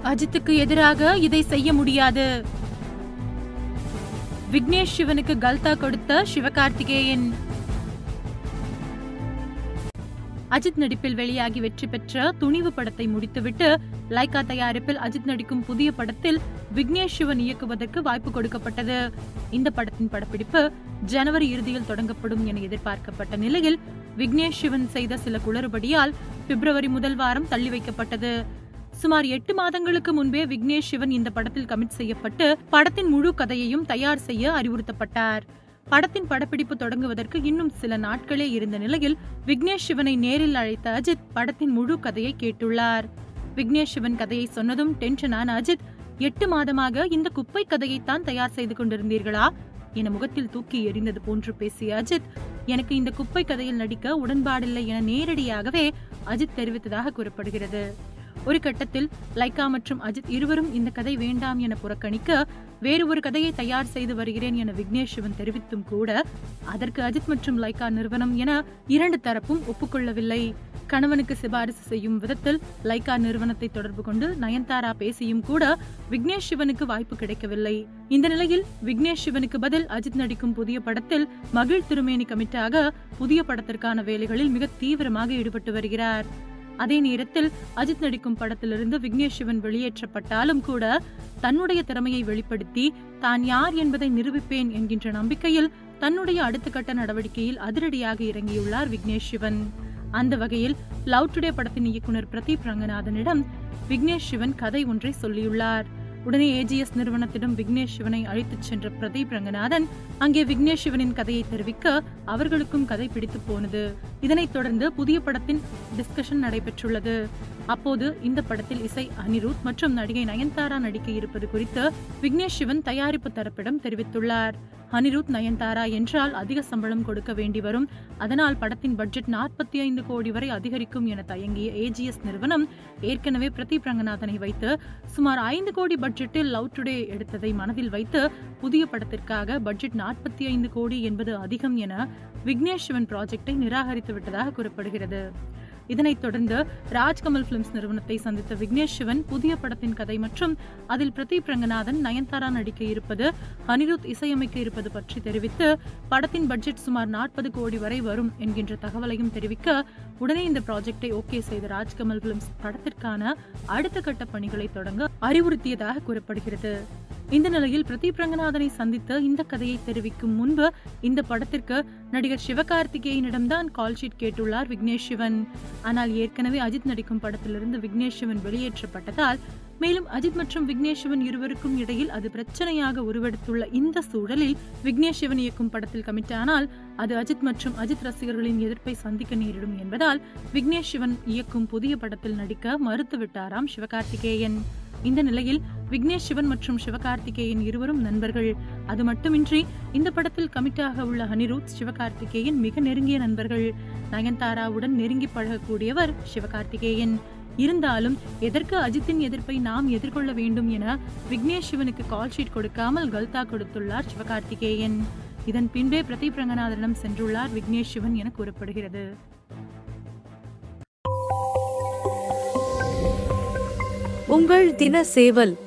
அஜித்துக்கு எதிராக இதை செய்ய முடியாது விக்னேஷ் சிவனுக்கு கல்தா கொடுத்த சிவகார்த்திகேயன் அஜித் நடிப்பில் வெளியாகி வெற்றி பெற்ற துணிவு படத்தை முடித்துவிட்டு லைகா தயாரிப்பில் அஜித் நடிக்கும் புதிய படத்தில் விக்னேஷ் சிவன் இயக்குவதற்கு வாய்ப்பு கொடுக்கப்பட்டது இந்த படத்தின் படப்பிடிப்பு ஜனவரி இறுதியில் தொடங்கப்படும் என எதிர்பார்க்கப்பட்ட நிலையில் விக்னேஷ் சிவன் செய்த சில குளறுபடியால் பிப்ரவரி முதல் வாரம் தள்ளி வைக்கப்பட்டது சுமார் எட்டு மாதங்களுக்கு முன்பே விக்னேஷ் சிவன் இந்த படத்தில் கமிட் செய்யப்பட்டு படத்தின் முழு கதையையும் தயார் செய்ய அறிவுறுத்தப்பட்டார் படத்தின் படப்பிடிப்பு தொடங்குவதற்கு இன்னும் சில நாட்களே இருந்த நிலையில் விக்னேஷ் சிவனை நேரில் அழைத்த அஜித் படத்தின் முழு கதையை கேட்டுள்ளார் விக்னேஷ் சிவன் கதையை சொன்னதும் டென்ஷனான அஜித் எட்டு மாதமாக இந்த குப்பை கதையைத்தான் தயார் செய்து கொண்டிருந்தீர்களா என முகத்தில் தூக்கி எறிந்தது போன்று பேசிய அஜித் எனக்கு இந்த குப்பை கதையில் நடிக்க உடன்பாடில்லை என நேரடியாகவே அஜித் தெரிவித்ததாக கூறப்படுகிறது ஒரு கட்டத்தில் லைகா மற்றும் அஜித் இருவரும் இந்த கதை வேண்டாம் என புறக்கணிக்க வேறு ஒரு கதையை தயார் செய்து வருகிறேன் என விக்னேஷ் சிவன் தெரிவித்தும் கூட அதற்கு அஜித் மற்றும் லைகா நிறுவனம் என இரண்டு தரப்பும் ஒப்புக்கொள்ளவில்லை கணவனுக்கு சிபாரிசு செய்யும் விதத்தில் லைகா நிறுவனத்தை தொடர்பு கொண்டு நயன்தாரா பேசியும் கூட விக்னேஷ் சிவனுக்கு வாய்ப்பு கிடைக்கவில்லை இந்த நிலையில் விக்னேஷ் சிவனுக்கு பதில் அஜித் நடிக்கும் புதிய படத்தில் மகிழ் திருமேனி கமிட்டாக புதிய படத்திற்கான வேலைகளில் மிக தீவிரமாக ஈடுபட்டு வருகிறார் அதே நேரத்தில் அஜித் நடிக்கும் படத்திலிருந்து விக்னேஷ் சிவன் வெளியேற்றப்பட்டாலும் கூட தன்னுடைய திறமையை வெளிப்படுத்தி தான் யார் என்பதை நிரூபிப்பேன் என்கின்ற நம்பிக்கையில் தன்னுடைய அடுத்த கட்ட நடவடிக்கையில் அதிரடியாக இறங்கியுள்ளார் விக்னேஷ் சிவன் அந்த வகையில் லவ் டுடே படத்தின் இயக்குனர் பிரதீப் ரங்கநாதனிடம் விக்னேஷ் சிவன் கதை ஒன்றை சொல்லியுள்ளார் உடனே ஏஜிஎஸ் நிறுவனத்திடம் விக்னேஷ் சிவனை அழைத்துச் சென்ற பிரதீப் ரங்கநாதன் அங்கே விக்னேஷ் சிவனின் கதையை தெரிவிக்க அவர்களுக்கும் கதை பிடித்து போனது இதனைத் தொடர்ந்து புதிய படத்தின் டிஸ்கஷன் நடைபெற்றுள்ளது அப்போது இந்த படத்தில் இசை அனிருத் மற்றும் நடிகை நயன்தாரா நடிக்க இருப்பது குறித்து விக்னேஷ் சிவன் தயாரிப்பு தரப்பிடம் தெரிவித்துள்ளார் அனிருத் நயன்தாரா என்றால் அதிக சம்பளம் கொடுக்க வேண்டி வரும் அதனால் படத்தின் பட்ஜெட் நாற்பத்தி ஐந்து கோடி வரை அதிகரிக்கும் என தயங்கிய ஏஜிஎஸ் நிறுவனம் ஏற்கனவே பிரதீப் ரங்கநாதனை வைத்து சுமார் ஐந்து கோடி பட்ஜெட்டில் லவ் டுடே எடுத்ததை மனதில் வைத்து புதிய படத்திற்காக பட்ஜெட் நாற்பத்தி ஐந்து கோடி என்பது அதிகம் என விக்னேஷ் சிவன் ப்ராஜெக்டை நிராகரித்து விட்டதாக கூறப்படுகிறது இதனைத் தொடர்ந்து ராஜ்கமல் பிலிம்ஸ் நிறுவனத்தை சந்தித்த விக்னேஷ் சிவன் புதிய படத்தின் கதை மற்றும் அதில் பிரதீப் ரங்கநாதன் நயன்தாரா நடிக்க இருப்பது அனிருத் இசையமைக்க இருப்பது பற்றி தெரிவித்து படத்தின் பட்ஜெட் சுமார் நாற்பது கோடி வரை வரும் என்கின்ற தகவலையும் தெரிவிக்க உடனே இந்த ப்ராஜெக்டை ஓகே செய்த ராஜ்கமல் பிலிம்ஸ் படத்திற்கான அடுத்த கட்ட பணிகளை தொடங்க அறிவுறுத்தியதாக கூறப்படுகிறது இந்த நிலையில் பிரதீப் ரங்கநாதனை சந்தித்து இந்த கதையை தெரிவிக்கும் முன்பு இந்த படத்திற்கு நடிகர் சிவகார்த்திகேயனிடம்தான் கால் ஷீட் கேட்டுள்ளார் விக்னேஷ் சிவன் ஆனால் ஏற்கனவே அஜித் நடிக்கும் படத்திலிருந்து விக்னேஷ் சிவன் வெளியேற்றப்பட்டதால் மேலும் அஜித் மற்றும் விக்னேஷ் சிவன் இருவருக்கும் இடையில் அது பிரச்சனையாக உருவெடுத்துள்ள இந்த சூழலில் விக்னேஷ் சிவன் இயக்கும் படத்தில் கமிட் ஆனால் அது அஜித் மற்றும் அஜித் ரசிகர்களின் எதிர்ப்பை சந்திக்க நேரிடும் என்பதால் விக்னேஷ் சிவன் இயக்கும் புதிய படத்தில் நடிக்க மறுத்துவிட்டாராம் சிவகார்த்திகேயன் இந்த நிலையில் விக்னேஷ் சிவன் மற்றும் சிவகார்த்திகேயன் இருவரும் நண்பர்கள் அது மட்டுமின்றி இந்த படத்தில் கமிட்டாக உள்ள அனிருத் சிவகார்த்திகேயன் மிக நெருங்கிய நண்பர்கள் நயன்தாராவுடன் நெருங்கி பழகக்கூடியவர் சிவகார்த்திகேயன் இருந்தாலும் எதற்கு அஜித்தின் எதிர்ப்பை நாம் எதிர்கொள்ள வேண்டும் என விக்னேஷ் சிவனுக்கு கால் ஷீட் கொடுக்காமல் கல்தா கொடுத்துள்ளார் சிவகார்த்திகேயன் இதன் பின்பே பிரதீப் ரங்கநாதனிடம் சென்றுள்ளார் விக்னேஷ் சிவன் என கூறப்படுகிறது உங்கள் தின சேவல்